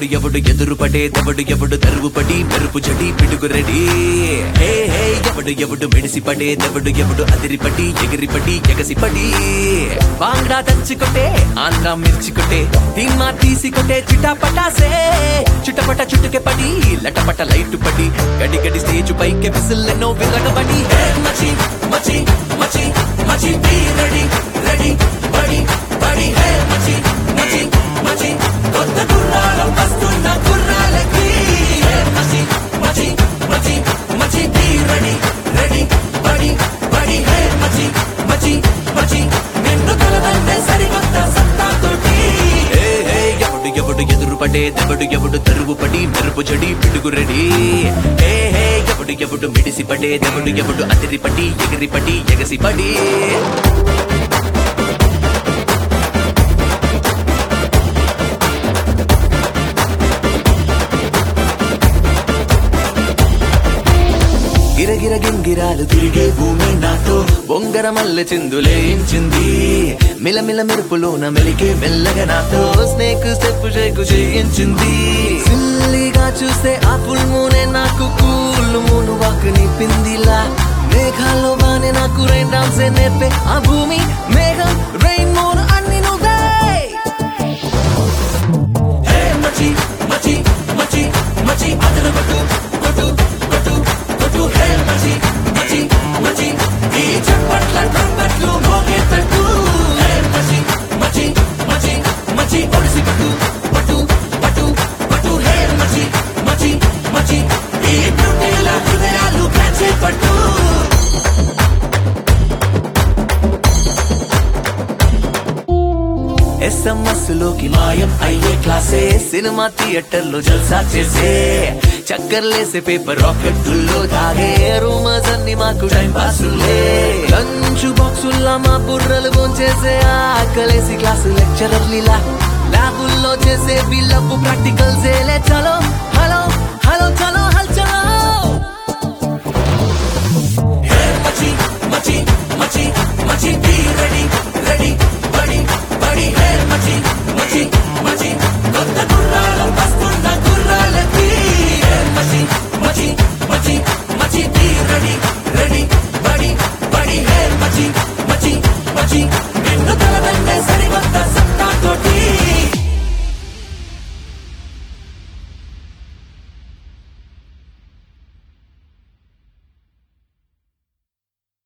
ఎవడు ఎదురు పడే దెవడు ఎవడు తరువు పడి మెరుపు జడి పిడుగు రెడీ హే హే ఎవడు ఎవడు మెడిసి పడే దెవడు ఎవడు అదిరిపడి ఎగిరిపడి ఎగసిపడి బాంగ్డా దంచుకొట్టే ఆంధ్రా మిర్చికొట్టే ధీమా తీసికొట్టే చిటాపటాసే చుట్టపట చుట్టుకే పడి లటపట లైట్ పడి గడి గడి స్టేజ్ పైకి విసిల్లెన్నో విరగబడి హే మచి మచి మచి మచి be ready ready buddy buddy hey మచి మచి మచి కొత్త గుర్రాలం వస్తున్న గుర్రాలకి హే మచి మచి మచి మచి be ready ready buddy buddy hey మచి మచి మచి నిన్ను కలదంటే సరికొత్త సత్తాతోటి హే హే ఎవడు ఎవడు ఎదురు పడే దెవడు ఎవడు తరువు పడి మెరుపు జడి పిడుగు రెడీ హే హే ఎవడు ఎవడు మిడిసి పడే దెవడు ఎవడు అదిరిపడి ఎగిరిపడి ఎగసిపడి గిరగిర గింగిరాలు తిరిగే భూమి నాతో బొంగర మల్లె చిందులేయించింది మిలమిల మెరుపులోన మెలికే మెల్లగా నాతో స్నేక్ స్టెప్ షేకు చేయించింది సిల్లిగా చూస్తే ఆ ఫుల్ మూనే నాకు కూల్ మూను వాకు నిపిందిలా మేఘాల్లో బానే నాకు రైన్ డాన్సే నేర్పే ఆ భూమి మేఘం రైన్ మూన్ అన్ని నువ్వే హే మచి మచి మచి మచి అదల కొట్టు కొట్టు కొట్టు కొట్టు హే మచి మచి మచి ఈ చప్పట్ల ట్రంపెట్లు మోగేటట్టు హే మచి మచి మచి మచి ఒడిసి పట్టు పట్టు పట్టు పట్టు హే మచి మచి మచి ఈ బ్యూటీల హృదయాలు కాచే పట్టు ఎస్ఎంఎస్ లోకి మాయం అయ్యే క్లాసే సినిమా థియేటర్ లో జల్సా చేసే చక్కర్లేసే పేపర్ రాకెట్టుల్లో తాగే రూమర్స్ అన్ని మాకు టైం పాసులే లంచ్ బాక్సుల్లా మా బుర్రలు భోంచేసే ఆకలేసి క్లాసు లెక్చరర్ లీలా ల్యాబుల్లో చేసే బిల్లపు ప్రాక్టికల్స్ ఏలే చలో హలో హలో చలో హల్ చలో హే మచి మచి మచి మచి be ready ready buddy buddy hey మచి మచి మచి కొత్త గుర్రాలం వస్తున్న గుర్రాలకి హే మచి మచి మచి మచి be ready ready buddy buddy hey మచి